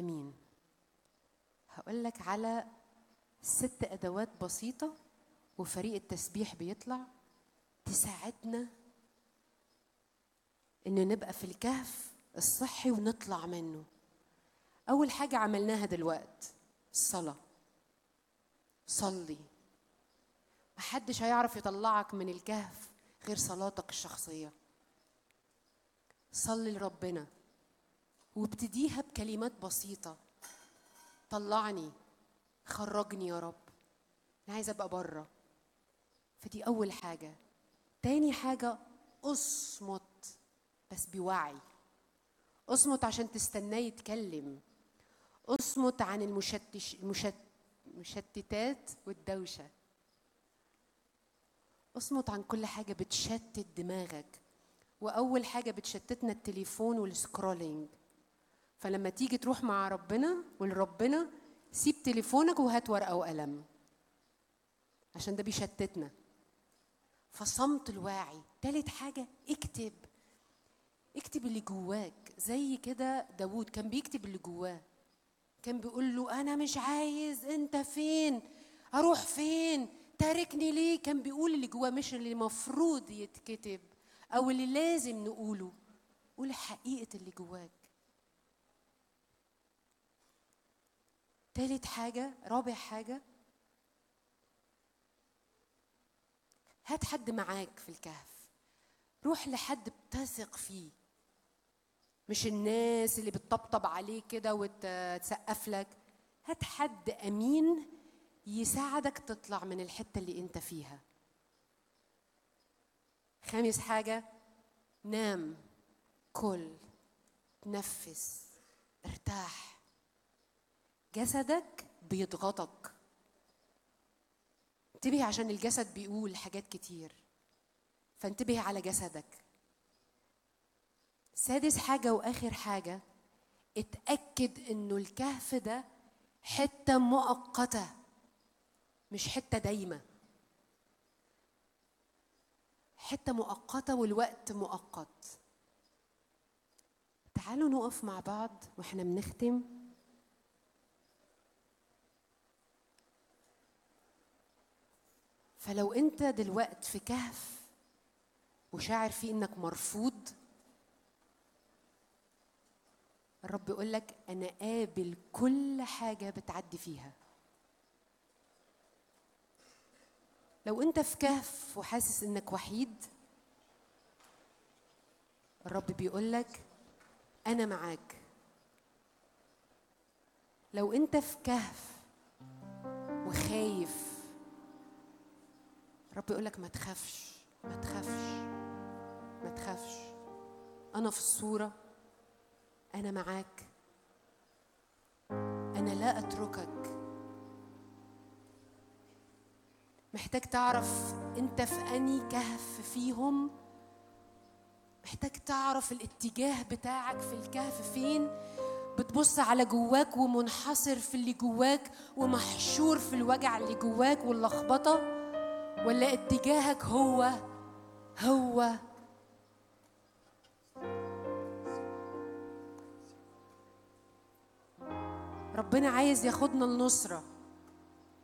امين هقول لك على ست ادوات بسيطه وفريق التسبيح بيطلع تساعدنا ان نبقى في الكهف الصحي ونطلع منه اول حاجه عملناها دلوقت الصلاه صلي محدش هيعرف يطلعك من الكهف غير صلاتك الشخصيه صلي لربنا وابتديها بكلمات بسيطه طلعني خرجني يا رب انا عايزه ابقى بره فدي اول حاجه تاني حاجه اصمت بس بوعي اصمت عشان تستناه يتكلم اصمت عن المشتش المشت المشتتات والدوشه اصمت عن كل حاجه بتشتت دماغك واول حاجه بتشتتنا التليفون والسكرولينج فلما تيجي تروح مع ربنا ولربنا سيب تليفونك وهات ورقه وقلم عشان ده بيشتتنا فصمت الواعي تالت حاجه اكتب اكتب اللي جواك زي كده داوود كان بيكتب اللي جواه كان بيقول له انا مش عايز انت فين اروح فين تاركني ليه كان بيقول اللي جواه مش اللي المفروض يتكتب او اللي لازم نقوله قول حقيقه اللي جواك تالت حاجة رابع حاجة هات حد معاك في الكهف روح لحد بتثق فيه مش الناس اللي بتطبطب عليك كده وتسقف لك هات حد امين يساعدك تطلع من الحته اللي انت فيها خامس حاجه نام كل تنفس ارتاح جسدك بيضغطك انتبه عشان الجسد بيقول حاجات كتير فانتبه على جسدك سادس حاجة وآخر حاجة اتأكد إنه الكهف ده حتة مؤقتة مش حتة دايمة حتة مؤقتة والوقت مؤقت تعالوا نقف مع بعض واحنا بنختم فلو انت دلوقت في كهف وشاعر فيه انك مرفوض الرب يقول لك انا قابل كل حاجه بتعدي فيها لو انت في كهف وحاسس انك وحيد الرب بيقول لك انا معاك لو انت في كهف وخايف الرب يقول لك ما تخافش ما تخافش ما تخافش انا في الصوره انا معاك انا لا اتركك محتاج تعرف انت في اني كهف فيهم محتاج تعرف الاتجاه بتاعك في الكهف فين بتبص على جواك ومنحصر في اللي جواك ومحشور في الوجع اللي جواك واللخبطه ولا اتجاهك هو هو ربنا عايز ياخدنا النصرة